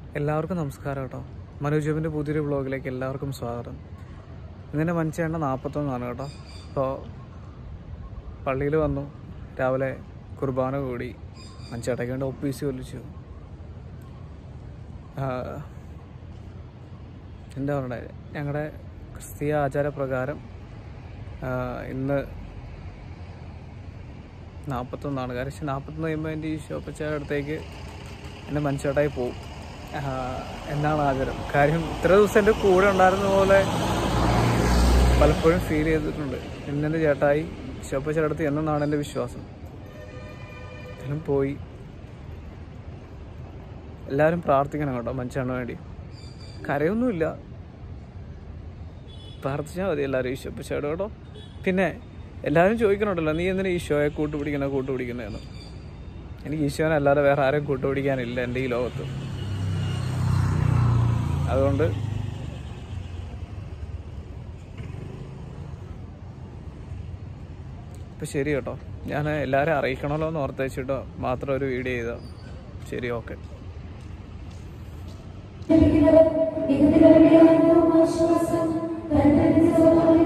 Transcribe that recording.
എല്ലാവർക്കും നമസ്കാരം കേട്ടോ മനോജബിൻ്റെ പുതിയൊരു വ്ളോഗിലേക്ക് എല്ലാവർക്കും സ്വാഗതം ഇങ്ങനെ മനുഷ്യണ്ണ നാൽപ്പത്തൊന്നാണ് കേട്ടോ അപ്പോൾ പള്ളിയിൽ വന്നു രാവിലെ കുർബാന കൂടി മനുഷ്യട്ടയ്ക്ക് വേണ്ടി ഒപ്പീസി ഒലിച്ചു ആ, എന്താ പറയണേ ഞങ്ങളുടെ ക്രിസ്തീയ ആചാരപ്രകാരം ആ, ഇന്ന് നാൽപ്പത്തൊന്നാണ് കാരണം നാൽപ്പത്തൊന്ന് കഴിയുമ്പോൾ എൻ്റെ ഈ ഷോപ്പച്ചയുടെ അടുത്തേക്ക് എൻ്റെ മനുഷ്യട്ടായി പോവും ആ, എന്നാണ് ആചാരം കാര്യം ഇത്ര ദിവസം എൻ്റെ കൂടെ ഉണ്ടായിരുന്ന പോലെ പലപ്പോഴും ഫീൽ ചെയ്തിട്ടുണ്ട് ഇന്നെൻ്റെ ചേട്ടായി ഷോപ്പച്ചയുടെ അടുത്ത് എന്നെന്നാണ് എൻ്റെ വിശ്വാസം എന്തായാലും പോയി എല്ലാവരും പ്രാർത്ഥിക്കണം കേട്ടോ മനുഷ്യന് വേണ്ടി കരയൊന്നുമില്ല പ്രാർത്ഥിച്ചാൽ മതി എല്ലാവരും ഈശോപ്പച്ചയോട് കേട്ടോ പിന്നെ എല്ലാവരും ചോദിക്കണുണ്ടല്ലോ നീ എന്തിനാ ഈശോയെ കൂട്ടുപിടിക്കുന്ന കൂട്ടുപിടിക്കുന്നതെന്ന് എനിക്ക് ഈശോനെ അല്ലാതെ വേറെ ആരും കൂട്ടുപിടിക്കാനില്ല എൻ്റെ ഈ ലോകത്ത് അതുകൊണ്ട് ഇപ്പം ശരി കേട്ടോ ഞാൻ എല്ലാവരും അറിയിക്കണമല്ലോ എന്ന് ഓർത്ത് വെച്ചിട്ടോ മാത്രം ഒരു വീഡിയോ ചെയ്തോ ശരി ഓക്കെ ലഭിക്കുന്നവർ ഇതിന്റെ ആശ്വാസം കണ്ടെത്തി